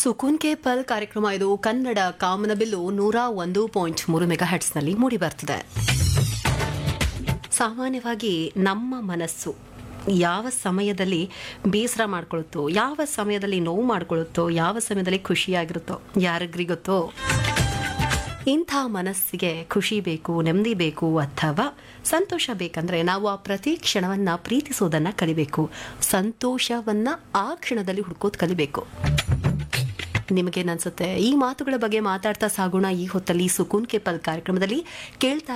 ಸುಕೂನ್ K ಪಲ್ ಕಾರ್ಯಕ್ರಮ ಇದು ಕನ್ನಡ ಕಾಮನಬಿಲ್ಲು ನೂರ ಒಂದು ಪಾಯಿಂಟ್ ಮೂರು ಮೆಗಾ ಹಟ್ಸ್ನಲ್ಲಿ ಮೂಡಿ ಬರ್ತಿದೆ ಸಾಮಾನ್ಯವಾಗಿ ನಮ್ಮ ಮನಸ್ಸು ಯಾವ ಸಮಯದಲ್ಲಿ ಬೇಸರ ಮಾಡ್ಕೊಳ್ಳುತ್ತೋ ಯಾವ ಸಮಯದಲ್ಲಿ ನೋವು ಮಾಡ್ಕೊಳ್ಳುತ್ತೋ ಯಾವ ಸಮಯದಲ್ಲಿ ಖುಷಿಯಾಗಿರುತ್ತೋ ಯಾರಿಗ್ರಿ ಗೊತ್ತೋ ಇಂಥ ಮನಸ್ಸಿಗೆ ಖುಷಿ ಬೇಕು ನೆಮ್ಮದಿ ಬೇಕು ಅಥವಾ ಸಂತೋಷ ಬೇಕಂದ್ರೆ ನಾವು ಆ ಪ್ರತಿ ಕ್ಷಣವನ್ನ ಪ್ರೀತಿಸೋದನ್ನ ಕಲಿಬೇಕು ಸಂತೋಷವನ್ನ ಆ ಕ್ಷಣದಲ್ಲಿ ಹುಡ್ಕೋದ್ ಕಲಿಬೇಕು ನಿಮಗೇನನ್ಸುತ್ತೆ ಈ ಮಾತುಗಳ ಬಗ್ಗೆ ಮಾತಾಡ್ತಾ ಸಾಗೋಣ ಈ ಹೊತ್ತಲ್ಲಿ ಸುಕೂನ್ ಕೆ ಪಲ್ ಕಾರ್ಯಕ್ರಮದಲ್ಲಿ ಕೇಳ್ತಾ